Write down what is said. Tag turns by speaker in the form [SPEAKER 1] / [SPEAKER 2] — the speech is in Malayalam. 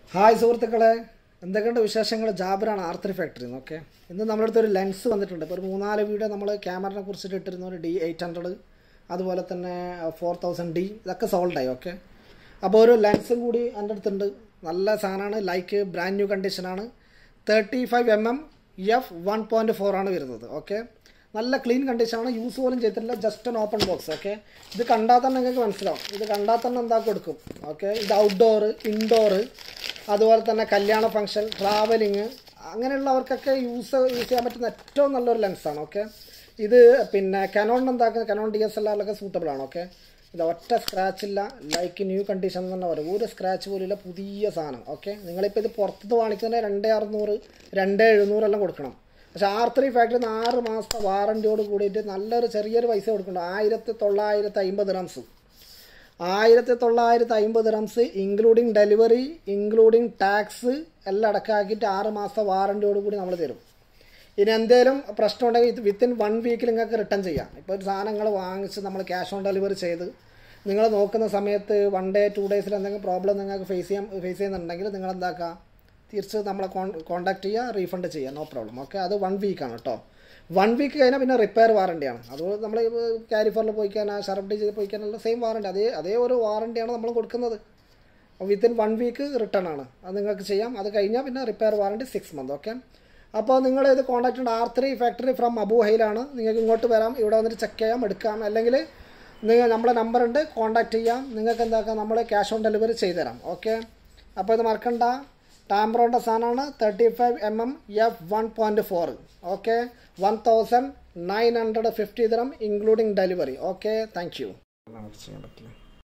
[SPEAKER 1] ഹായ് സുഹൃത്തുക്കളെ എന്തൊക്കെയുണ്ട് വിശേഷങ്ങൾ ജാബിറാണ് ആർ ത്രീ ഫാക്ടറി ഓക്കെ ഇന്ന് നമ്മുടെ അടുത്ത് ഒരു ലെൻസ് വന്നിട്ടുണ്ട് ഇപ്പോൾ ഒരു മൂന്നാല് വീഡിയോ നമ്മൾ ക്യാമറനെ കുറിച്ചിട്ട് ഇട്ടിരുന്ന ഒരു ഡി എയ്റ്റ് ഹൺഡ്രഡ് അതുപോലെ തന്നെ ഫോർ തൗസൻഡ് ഡി ഇതൊക്കെ സോൾഡായി ഓക്കെ അപ്പോൾ ഒരു ലെൻസും കൂടി എൻ്റെ അടുത്തുണ്ട് നല്ല സാധനമാണ് ലൈക്ക് ബ്രാൻഡ് ന്യൂ കണ്ടീഷനാണ് thirty five M M F one point four ആണ് വരുന്നത് ഓക്കെ നല്ല ക്ലീൻ കണ്ടീഷനാണ് യൂസ് പോലും ചെയ്തിട്ടില്ല ജസ്റ്റ് ഒരു ഓപ്പൺ ബോക്സ് ഓക്കെ ഇത് കണ്ടാൽ തന്നെ നിങ്ങൾക്ക് മനസ്സിലാവും ഇത് കണ്ടാൽ തന്നെ എന്താ കൊടുക്കും ഓക്കെ ഇത് ഔട്ട്ഡോർ ഇൻഡോർ അതുപോലെ തന്നെ കല്യാണ ഫംഗ്ഷൻ ട്രാവലിങ് അങ്ങനെയുള്ളവർക്കൊക്കെ യൂസ് യൂസ് ചെയ്യാൻ പറ്റുന്ന ഏറ്റവും നല്ലൊരു ലെൻസാണ് ഓക്കെ ഇത് പിന്നെ കനോൺ എന്താക്കുന്നത് കനോൺ ഡി എസ് എൽ ആറിലൊക്കെ സൂട്ടബിൾ ആണ് ഓക്കെ ഇത് ഒറ്റ സ്ക്രാച്ച് ഇല്ല ലൈക്ക് ന്യൂ കണ്ടീഷൻ എന്ന് തന്നെ പറയും ഒരു സ്ക്രാച്ച് പോലും ഇല്ല പുതിയ സാധനം ഓക്കെ നിങ്ങളിപ്പോൾ ഇത് പുറത്ത് വാങ്ങിക്കുന്നത് രണ്ട് അറുന്നൂറ് രണ്ട് എഴുന്നൂറെല്ലാം കൊടുക്കണം പക്ഷേ ആർ ത്രീ ഫാക്ടറിയിൽ നിന്ന് ആറ് മാസത്തെ വാറൻറ്റിയോട് കൂടിയിട്ട് നല്ലൊരു ചെറിയൊരു പൈസ കൊടുക്കുന്നുണ്ട് ആയിരത്തി തൊള്ളായിരത്തി അമ്പത് റംസ് ആയിരത്തി തൊള്ളായിരത്തി അമ്പത് റംസ് ഇൻക്ലൂഡിങ് ഡെലിവറി ഇൻക്ലൂഡിങ് ടാക്സ് എല്ലാം അടക്കാക്കിയിട്ട് ആറ് മാസത്തെ വാറൻറ്റിയോട് കൂടി നമ്മൾ തരും ഇനി എന്തെങ്കിലും പ്രശ്നം ഉണ്ടെങ്കിൽ ഇത് വിത്തിൻ വൺ വീക്കിൽ നിങ്ങൾക്ക് റിട്ടേൺ ചെയ്യാം ഇപ്പോൾ ഒരു സാധനങ്ങൾ വാങ്ങിച്ച് നമ്മൾ ക്യാഷ് ഓൺ ഡെലിവറി ചെയ്ത് നിങ്ങൾ നോക്കുന്ന സമയത്ത് വൺ ഡേ ടു ഡേയ്സിൽ എന്തെങ്കിലും പ്രോബ്ലം നിങ്ങൾക്ക് ഫേസ് ചെയ്യാൻ ഫേസ് ചെയ്യുന്നുണ്ടെങ്കിൽ നിങ്ങൾ എന്താക്കുക തിരിച്ച് നമ്മളെ കോൺ കോൺടാക്ട് ചെയ്യുക റീഫണ്ട് ചെയ്യുക നോ പ്രോബ്ലം ഓക്കെ അത് വൺ വീക്കാണ് കേട്ടോ വൺ വീക്ക് കഴിഞ്ഞാൽ പിന്നെ റിപ്പയർ വാറണ്ടിയാണ് അതുപോലെ നമ്മൾ കാരിഫോറിൽ പോയിക്കാൻ ഷർബ് ചെയ്ത് പോയിക്കാനുള്ള സെയിം വാറണ്ടി അതേ അതേ ഒരു വാറണ്ടിയാണ് നമ്മൾ കൊടുക്കുന്നത് വിത്തിൻ വൺ വീക്ക് റിട്ടേൺ ആണ് അത് നിങ്ങൾക്ക് ചെയ്യാം അത് കഴിഞ്ഞാൽ പിന്നെ repair warranty six month okay അപ്പോൾ നിങ്ങൾ ഇത് കോൺടാക്ട് ഉണ്ട് R three factory from Abu ഹൈലാണ് നിങ്ങൾക്ക് ഇങ്ങോട്ട് വരാം ഇവിടെ വന്നിട്ട് ചെക്ക് ചെയ്യാം എടുക്കാം അല്ലെങ്കിൽ നിങ്ങൾ നമ്മളെ നമ്പർ ഉണ്ട് കോൺടാക്ട് ചെയ്യാം നിങ്ങൾക്ക് എന്താക്കാം നമ്മൾ ക്യാഷ് ഓൺ ഡെലിവറി ചെയ്തു തരാം ഓക്കെ അപ്പോൾ ഇത് മറക്കണ്ട ടാംബ്രോൻ്റെ സാധനമാണ് thirty five M M F one point four okay one thousand nine hundred fifty തരം including delivery okay thank you ചെയ്യാൻ പറ്റില്ല